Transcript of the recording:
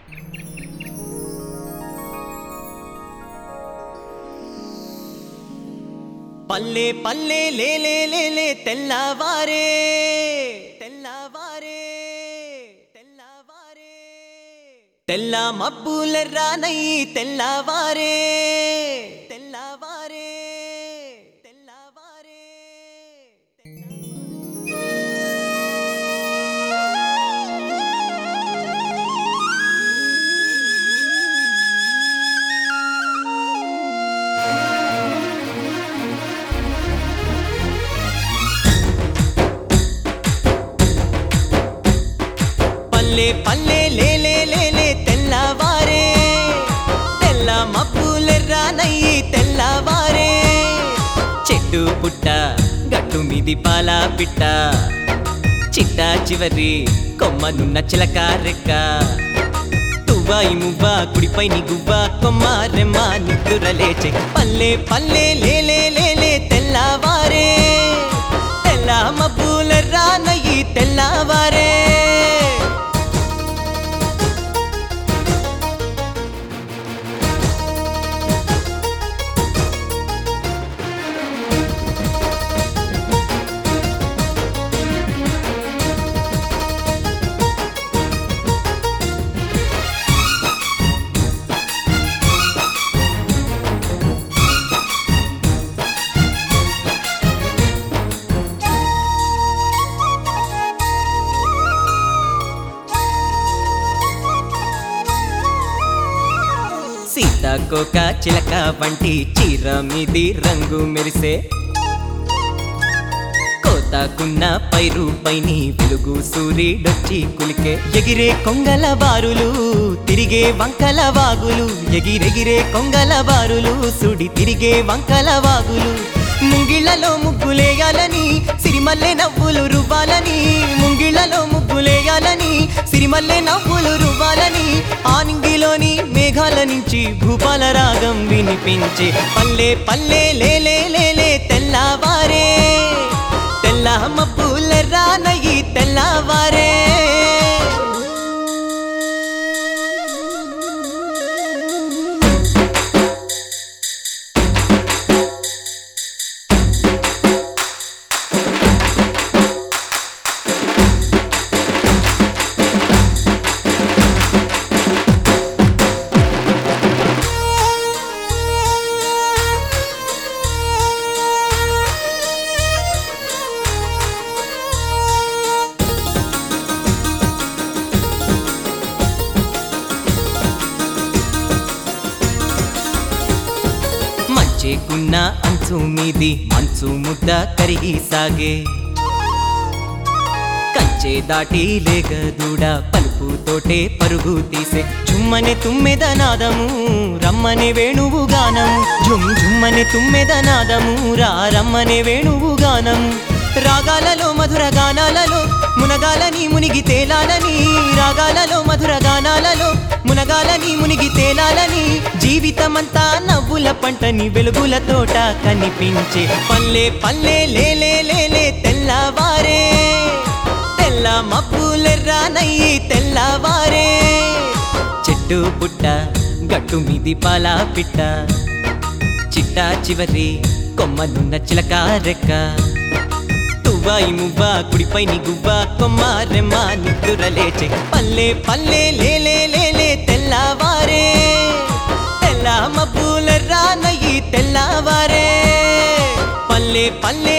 పల్లె పల్లె లేలే లేలే తెల్లవారే తెల్లవారే తెల్లవారే తెల్ల మబ్బులెర్రానయ్యి తెల్లవారే తెల్లవారే తెల్లవారే పల్లె పల్లె లేలే లేలే తెల్లవారే తెల్ల మబ్బులెర్రానయ్యి తెల్లవారే చెట్టు పుట్ట గట్టు మీది పాల పిట్ట చిట్ట చివరి కొమ్మనున్న చిలక రెక్క తువ్వాయి మువ్వ కుడిపై నీ గువ్వ కొమ్మ రెమ్మ నిద్దుర లేచే పల్లె పల్లె లేలే లేలే తెల్లవారే తెల్ల మబ్బులెర్రానయ్యి తెల్లవారే సీతాకోక చిలక వంటి చీర మీది రంగు మెరిసే కోతాకున్న పైరు పైని వెలుగు సూర్యుడొచ్చి కులికే ఎగిరే కొంగల బారులు తిరిగే వంకల వాగులు ఎగిరెగిరే కొంగల బారులు సుడి తిరిగే వంకల వాగులు ముంగిళ్లలో ముగ్గులేయాలని సిరిమల్లె నవ్వులు రువ్వాలని ముంగిళ్లలో ముగ్గులేయాలని సిరిమల్లె నవ్వులు రువ్వాలని ఆనింగిలోని మేఘాల నుంచి భూపాల రాగం వినిపించే పల్లె పల్లె లేలే లేలే తెల్లవారే తెల్ల మబ్బుల రానయి తెల్లవారే మంచేకున్న అంచు మీది మంచు ముద్ద కరిగి సాగే కంచే దాటి లేక దూడ పలుపు తోటే పరుగు తీసే చుమ్మని తుమ్మెద నాదము రమ్మని వేణువు గానము జుమ్ జుమ్మని తుమ్మెద నాదము రా రమ్మని వేణువు గానము రాగాలలో మధుర గానాలలో మునగాలని మునిగి తేలాలని రాగాలలో మధుర గానాలలో మునగాలని మునిగి తేలాలని జీవితమంతా నవ్వుల పంటని వెలుగుల తోట కనిపించే పల్లె పల్లె లేలే లేలే తెల్లవారే తెల్ల మబ్బులెర్రానయ్యి తెల్లవారే చెట్టు పుట్ట గట్టు మీది పాల పిట్ట చిట్ట చివరి కొమ్మనున్న చిలక రెక్క తువ్వాయి మువ్వ కుడిపై నీ గువ్వ కొమ్మ రెమ్మ నిద్దుర లేచే పల్లె పల్లె లేలే లేలే తెల్లవారే తెల్ల మబ్బులెర్రానయ్యి తెల్లవారే పల్లె పల్లె